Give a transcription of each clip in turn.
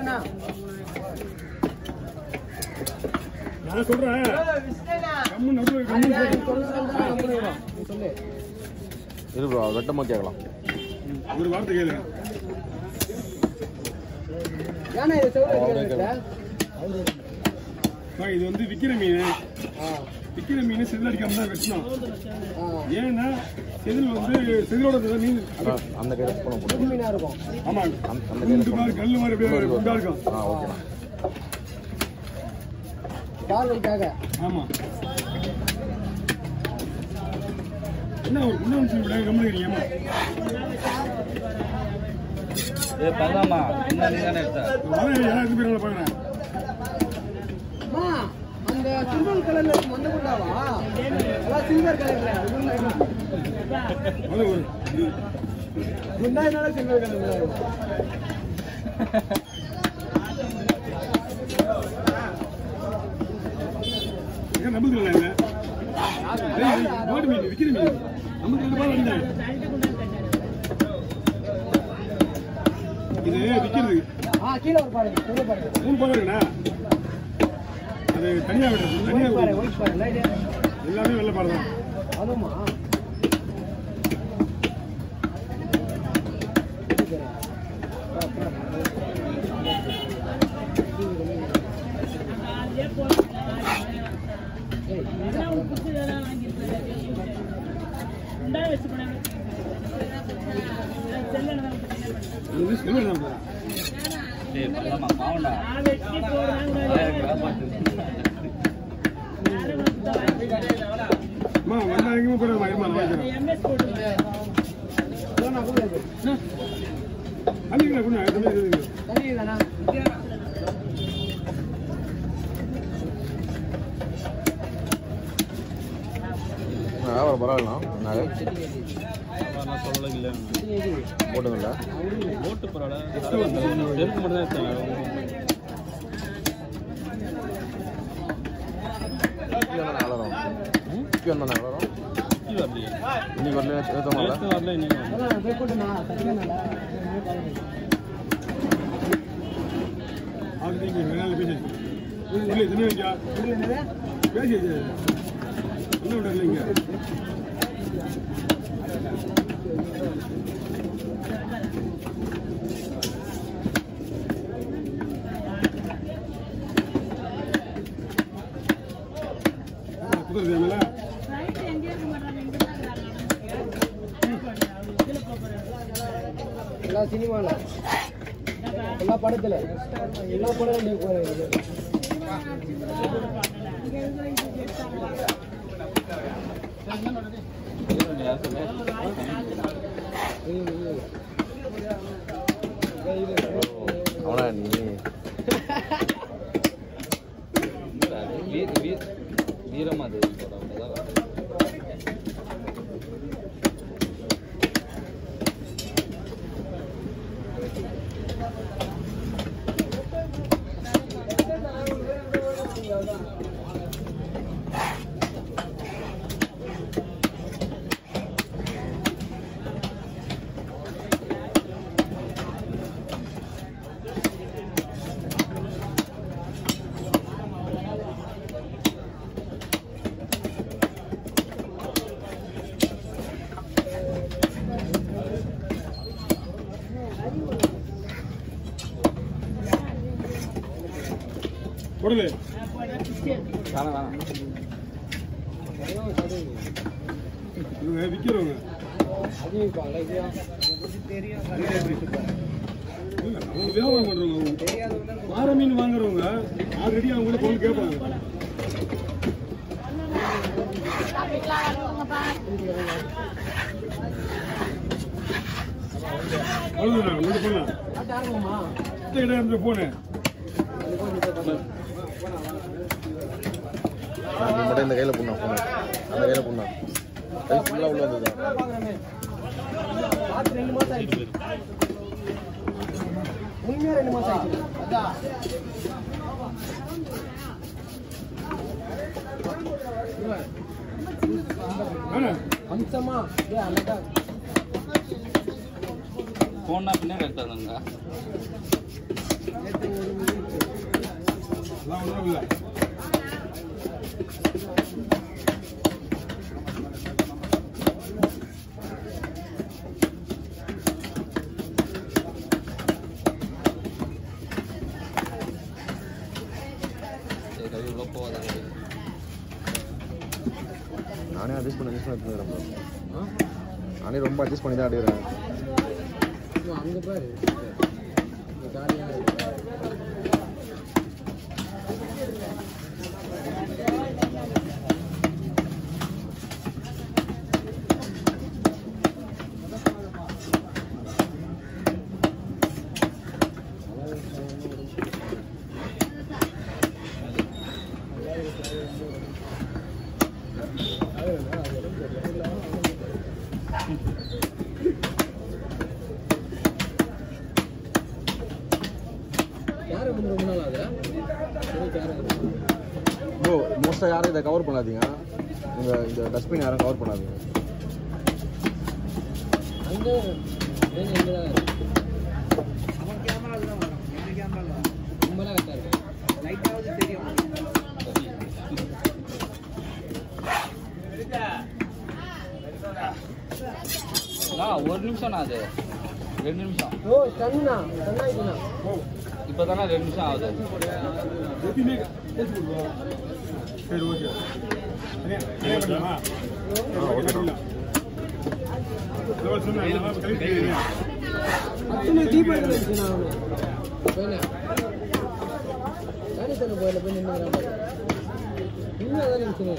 அண்ணா நான் சொல்றேன் கம்மு நடுவில் கம்மு சொல்லு சொல்லு இரு ப்ரோ வெட்டமாக கேட்கலாம் ஒரு வார்த்தை கேளுங்க ஏன்னா இது செவ்வளவு அம்மா, இது வந்து விக்கிற மீன் விக்கிற மீன் செதில் அடிக்காம தான் வெட்டணும் ஏன்னா செதில் வந்து செதிலோட இந்த மீன் ஆ, அந்த கையில் ஸ்பூனை போட்டு புது மீனா இருக்கும் ஆமா அந்த- அந்த குண்டு மாதிரி கல்லு மாதிரி அப்படியே குண்டா இருக்கும் ஆ ஓகேண்ணா பார்வைக்காக ஆமா என்ன ஒரு குண்டா சொல்லி விட கம்முனுக்கிறீங்க ஏ பண்ணலாமா என்ன நீ தானே எடுத்த வரேன் எல்லாத்துக்கும் பேர் பாக்குறேன் அம்மா அந்த சில்வர் கலர்ல இருக்கு மண்ணு குண்டாவா அதான் சில்வர் கலர்ல அது ஒரு குண்டா என்னால சில்வர் கலர்ல ஏங்க நம்புது இல்லை இல்லை மாட்டு மீன் விக்கிற மீன் நமக்கு ரெண்டு பால் அடிங்க இது விக்கிறது ஆ கீழே ஒரு பாருங்க கீழே பாருங்க மூணு பால் இருக்குண்ணா அது தனியா விடுறது தனியா பாரு விடுறது. ஒயிட் பாரு லைட் எல்லாமே வெள்ளை பால் தான் அதுமா இது வந்து silver தான் bro. ஏய் பண்ணலாமா பாவண்டா அம்மா வந்தா எங்கேயுமே போய் நம்ம இருமா வாங்கிக்கிறோம் அன்னைக்கு கொஞ்சம் தம்பி இருக்குங்க தண்ணி தானா வியாபாரம் பரவாயில்ல நாங்கள் நான் சொல்லல இல்ல போட்டதில்ல ஓட்டு பரவாயில்ல செருக்கு மட்டும் தான் எடுத்தேன் இப்பி வந்தால் வளரும் இப்பி வந்தால் வளரும் இது வரலையே இன்னைக்கு வரல ஏற்றமால நேத்து வரல இன்னைக்கு வரல. அதான் போய் போட்டுனா தட்டினா அது நீங்க வேணாலும் பேசி இல்லை தின்னு வைக்கா பேசி என்ன விடல இங்க குதிரை தேவையில்ல எல்லா சினிமால எல்லா படத்துல எல்லா படம் நீ போறது அவனா நீ வீ- வீ- வீரமா அது அவ்வளவுதான். குடலு வேணாம் வேணாம் இவங்க விற்கிறவங்க இல்ல, அவங்க வியாபாரம் பண்றவங்க வார மீன் வாங்குறவங்க ஆல்ரெடி அவங்க கூட பொருள் கேட்பாங்க அவ்வளவுதான் மட்டும் பண்ணலாம் இடம் இருந்து போனேன் நீ மட்டும் இந்த கையில் புண்ணா போன அந்த கையில் புண்ணா கை ஃபுல்லாக உள்ள வந்தது ரெண்டு மாசம் ஆயிடுச்சு உண்மையா ரெண்டு மாசம் ஆயிடுச்சு அதான் வேணாம் அம்சமா ஏ அண்ணன் போனா பின்னாடி எடுத்தாங்க நேற்று ஒண்ணும் இல்ல சரி கவி உள்ள போகாத நானே அட்ஜஸ்ட் பண்ணி அட்ஜஸ்ட் பண்ணி எடுத்துக்கிறேன் bro. நானே ரொம்ப அட்ஜஸ்ட் பண்ணி தான் எடுக்கிறேன் அங்கே பாரு ஜாலியாக இருக்கு யாரை வந்து ரொம்ப நாள் ஆகுதா யாரை ப்ரோ மோஸ்ட்டாக யாரும் இதை கவர் பண்ணாதீங்க இந்த இந்த டஸ்ட்பின் யாரும் கவர் பண்ணாதீங்க அங்கே எங்கே எங்கே தான் இருக்கு ரொம்பலாம் கரெக்டாக இருக்கு லைட்டாவது தெரியும் நான் ஒரு நிமிஷம் நான் அது ரெண்டு நிமிஷம் ஓ ஸ்டன்னா ஸ்டன்னாயிட்டுண்ணா இப்போ தானே ரெண்டு நிமிஷம் ஆகுது எப்பயுமே பேசி கொடுப்போம் சரி ஓகே என்ன பண்ணலாமா ஆ, ஓகேண்ணா. சொன்னேன் கழிச்சு அத்தனை டீப் இருந்துச்சுண்ணா போயில தானே தானே போயில போய் நின்றுங்கிறாங்க இன்னும் அதான் நினச்சுங்க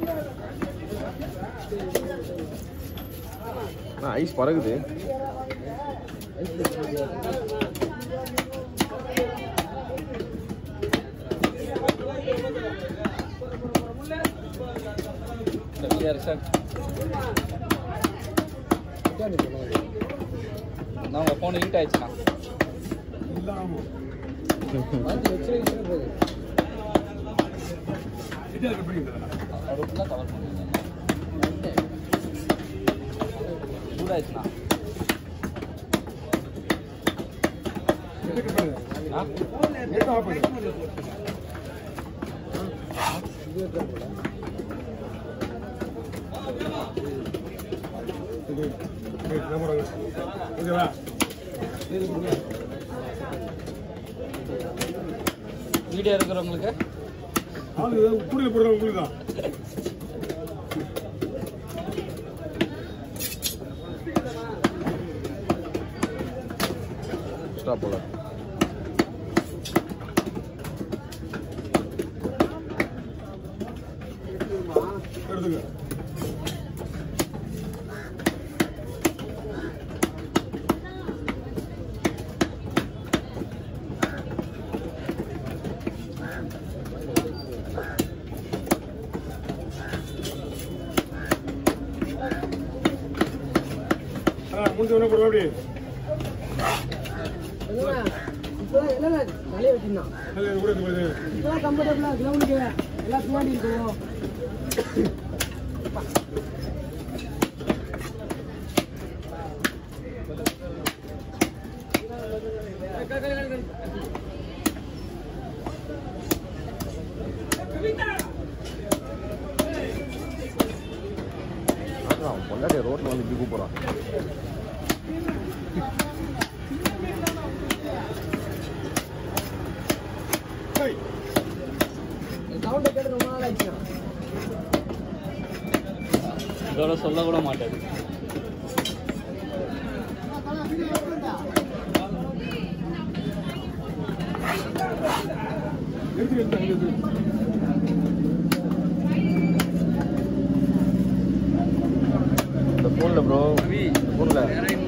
ஆனால் ஐஸ் பறகுது சார் நான் உங்கள் ஃபோன் ஹீட் ஆயிடுச்சுண்ணா இல்லாமல் பார்த்து வச்சு வச்சு போகுது இதாக கட் பண்ணி தரேன் அது ஃபுல்லாக கவர் பண்ணிருந்தேன் சூடாயிடுச்சுண்ணா இதை கட் பண்ணு ஆ நெட் ஆஃப் பண்ணு இது வைக்கிற போல இது வெயிட் கேமரா ஓகேவா வீடியோ இருக்கிறவங்களுக்கு ஆளு கூடையில் போடுற உங்களுக்கு தான் ஸ்டாப் போல எடுத்துக்க ஆ முடிஞ்ச உடனே போடுவா அப்படி என்னண்ணா இப்போதான் என்னண்ணா தலையை வச்சுருந்தான் நல்ல கூட போகுது இப்போதான் கம்ஃபர்டபுளாக கிரவுண்டுக்கு எல்லாம் பின்னாடி இருக்கணும் அதான் அவன் பொண்டாட்டி ரோட்டில் வந்து இப்படி கூப்பிட்றான் ஹேய் சவுண்டை கேட்டு ரொம்ப நாள் ஆயிடுச்சுண்ணா இதோட சொல்ல கூட மாட்டாது எடுத்து எடுத்து எடுத்து இந்த ஃபோனில் ப்ரோ ஃபோனில்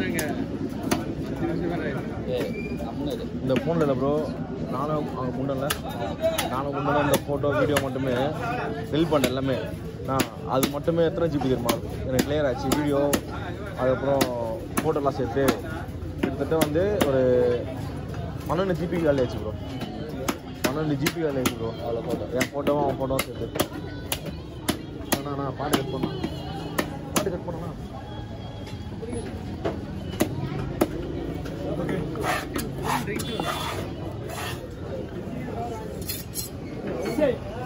ஏ நம்மளது இந்த ஃபோனில் இல்லை ப்ரோ நானும் அவங்க முன்னல நானும் முன்னாடி இந்த ஃபோட்டோ வீடியோ மட்டுமே ஃபில் பண்ணேன் எல்லாமே நான் அது மட்டுமே எத்தனை ஜிபி தெரியுமா எனக்கு கிளியர் ஆச்சு வீடியோ அதுக்கப்புறம் ஃபோட்டோலாம் சேர்த்து கிட்டத்தட்ட வந்து ஒரு பன்னெண்டு ஜிபி வேலை ஆச்சு ப்ரோ பன்னெண்டு ஜிபி வேலை ஆச்சு ப்ரோ அவ்வளோ ஃபோட்டோ என் ஃபோட்டோவும் அவன் ஃபோட்டோவும் சேர்த்து அண்ணா நான் பாட்டு கட் பண்ணேன் பாட்டு கட் பண்ணேண்ணா ஓகே விஜய்